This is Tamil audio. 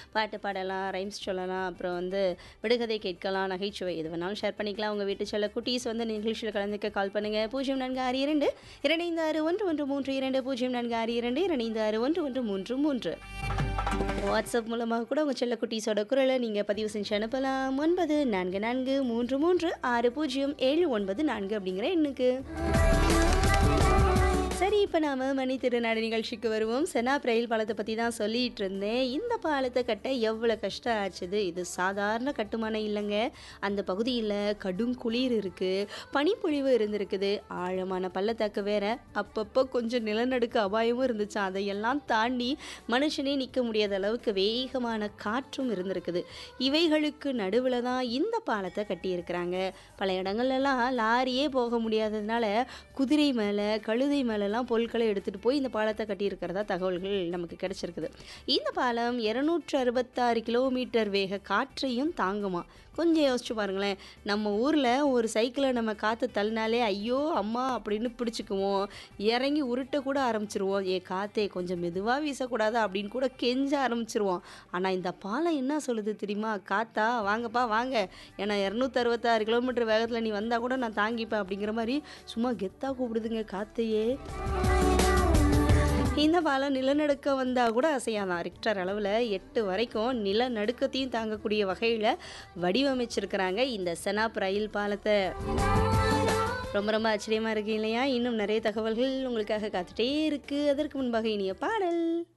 பாட்டு பாடலாம் ரைம்ஸ் சொல்லலாம் அப்புறம் வந்து விடுகதை கேட்கலாம் நகைச்சுவை எது வேணாலும் ஷேர் பண்ணிக்கலாம் உங்கள் வீட்டு செல்ல குட்டீஸ் வந்து நிகழ்ச்சியில் கலந்துக்க கால் பண்ணுங்கள் பூஜ்ஜியம் நான்கு ஆறு இரண்டு இரண்டு ஆறு ஒன்று ஒன்று மூன்று இரண்டு பூஜ்ஜியம் நான்கு ஆறு இரண்டு இரண்டு ஆறு ஒன்று ஒன்று மூன்று மூன்று வாட்ஸ்அப் மூலமாக கூட உங்கள் செல்ல குட்டீஸோட குரலை நீங்கள் பதிவு செஞ்சு அனுப்பலாம் ஒன்பது நான்கு நான்கு மூன்று மூன்று ஆறு பூஜ்ஜியம் ஏழு ஒன்பது நான்கு அப்படிங்கிற எண்ணுக்கு சரி இப்போ நாம மணி திருநாடு நிகழ்ச்சிக்கு வருவோம் செனாப் ரயில் பாலத்தை பற்றி தான் சொல்லிட்டு இருந்தேன் இந்த பாலத்தை கட்ட எவ்வளோ கஷ்டம் ஆச்சுது இது சாதாரண கட்டுமானம் இல்லைங்க அந்த பகுதியில் கடும் குளிர் இருக்குது பனிப்பொழிவு இருந்திருக்குது ஆழமான பள்ளத்தாக்கு வேற அப்பப்போ கொஞ்சம் நிலநடுக்க அபாயமும் இருந்துச்சு அதையெல்லாம் தாண்டி மனுஷனே நிற்க முடியாத அளவுக்கு வேகமான காற்றும் இருந்திருக்குது இவைகளுக்கு நடுவில் தான் இந்த பாலத்தை கட்டியிருக்கிறாங்க பல இடங்கள்லாம் லாரியே போக முடியாததுனால குதிரை மேலே கழுதை மேலெல்லாம் பொருட்களை எடுத்துகிட்டு போய் இந்த பாலத்தை கட்டியிருக்கிறதா தகவல்கள் நமக்கு கிடைச்சிருக்குது இந்த பாலம் இரநூற்று அறுபத்தாறு கிலோமீட்டர் வேக காற்றையும் தாங்குமா கொஞ்சம் யோசிச்சு பாருங்களேன் நம்ம ஊரில் ஒரு சைக்கிளை நம்ம காற்று தள்ளினாலே ஐயோ அம்மா அப்படின்னு பிடிச்சிக்குவோம் இறங்கி உருட்ட கூட ஆரம்பிச்சிருவோம் ஏ காத்தே கொஞ்சம் மெதுவாக வீசக்கூடாது அப்படின்னு கூட கெஞ்ச ஆரம்பிச்சிருவோம் ஆனால் இந்த பாலம் என்ன சொல்லுது தெரியுமா காத்தா வாங்கப்பா வாங்க ஏன்னா இரநூத்தி அறுபத்தாறு கிலோமீட்டர் வேகத்தில் நீ வந்தால் கூட நான் தாங்கிப்பேன் அப்படிங்கிற மாதிரி சும்மா கெத்தாக கூப்பிடுதுங்க காத்தையே இந்த பாலம் நிலநடுக்கம் வந்தால் கூட அசையாதான் ரிக்டர் அளவில் எட்டு வரைக்கும் நிலநடுக்கத்தையும் தாங்கக்கூடிய வகையில் வடிவமைச்சிருக்கிறாங்க இந்த செனாப் ரயில் பாலத்தை ரொம்ப ரொம்ப ஆச்சரியமாக இருக்கு இல்லையா இன்னும் நிறைய தகவல்கள் உங்களுக்காக காத்துட்டே இருக்குது அதற்கு முன்பாக இனிய பாடல்